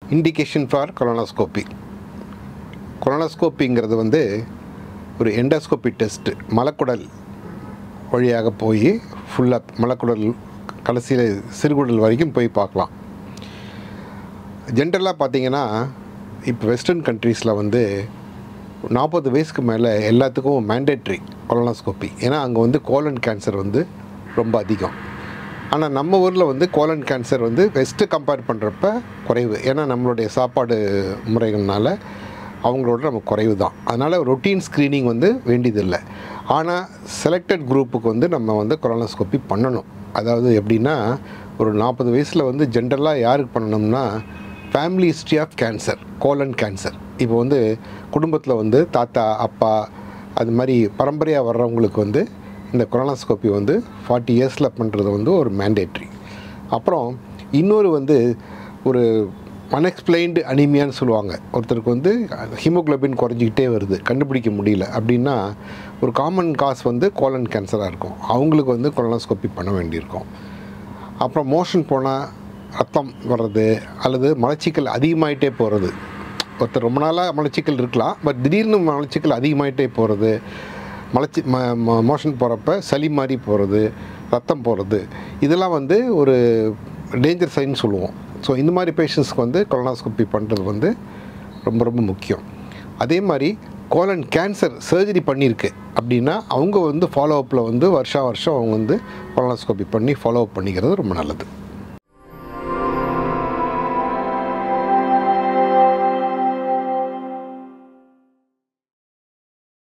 indication for கொலோனாஸ்கோப்பி கொலோனாஸ்கோப்பிங்கிறது வந்து ஒரு endoscopy test மலக்குடல் வழியாக போய் ஃபுல்லாக மலக்குடல் கடைசியில் சிறுகுடல் வரைக்கும் போய் பார்க்கலாம் ஜென்ரலாக பார்த்தீங்கன்னா இப்போ வெஸ்டர்ன் கண்ட்ரீஸில் வந்து நாற்பது வயசுக்கு மேலே எல்லாத்துக்கும் மேண்டேட்ரி கொலோனாஸ்கோப்பி ஏன்னா அங்கே வந்து கோலன் கேன்சர் வந்து ரொம்ப அதிகம் ஆனால் நம்ம ஊரில் வந்து கோலன் கேன்சர் வந்து வெஸ்ட்டு கம்பேர் பண்ணுறப்ப குறைவு ஏன்னா நம்மளுடைய சாப்பாடு முறைகள்னால அவங்களோட நம்ம குறைவு தான் அதனால் ரொட்டீன் ஸ்க்ரீனிங் வந்து வேண்டியதில்லை ஆனால் செலக்டட் குரூப்புக்கு வந்து நம்ம வந்து கொலோனாஸ்கோப்பி பண்ணணும் அதாவது எப்படின்னா ஒரு நாற்பது வயசில் வந்து ஜென்ரலாக யாருக்கு பண்ணணும்னா family history of cancer colon cancer இப்போ வந்து குடும்பத்தில் வந்து தாத்தா அப்பா அது மாதிரி பரம்பரையாக வர்றவங்களுக்கு வந்து இந்த கொரோனாஸ்கோப்பி வந்து ஃபார்ட்டி இயர்ஸில் பண்ணுறது வந்து ஒரு மேண்டேட்ரி அப்புறம் இன்னொரு வந்து ஒரு அன்எக்ஸ்பிளைன்டு அனிமியான்னு சொல்லுவாங்க ஒருத்தருக்கு வந்து ஹீமோகுளோபின் குறைஞ்சிக்கிட்டே வருது கண்டுபிடிக்க முடியல அப்படின்னா ஒரு காமன் காஸ் வந்து கோலன் கேன்சராக இருக்கும் அவங்களுக்கு வந்து கொலோனாஸ்கோப்பி பண்ண வேண்டியிருக்கும் அப்புறம் மோஷன் போனால் ரத்தம் வர்றது அல்லது மலச்சிக்கல் அதிகமாயிட்டே போகிறது ஒருத்தர் ரொம்ப நாளாக மலச்சிக்கல் இருக்கலாம் பட் திடீர்னு மலச்சிக்கல் அதிகமாயிட்டே போகிறது மலச்சி ம ம- மோஷன் போகிறப்ப சளி மாதிரி போகிறது ரத்தம் போகிறது இதெல்லாம் வந்து ஒரு டேஞ்சர் சைன் சொல்லுவோம் ஸோ இந்த மாதிரி பேஷண்ட்ஸ்க்கு வந்து கொலோனாஸ்கோப்பி பண்ணுறது வந்து ரொம்ப ரொம்ப முக்கியம் அதே மாதிரி கோலன் கேன்சர் சர்ஜரி பண்ணியிருக்கு அப்படின்னா அவங்க வந்து ஃபாலோ அப்பில் வந்து வருஷா வருஷம் அவங்க வந்து கொலோனாஸ்கோப்பி பண்ணி ஃபாலோ அப் பண்ணிக்கிறது ரொம்ப நல்லது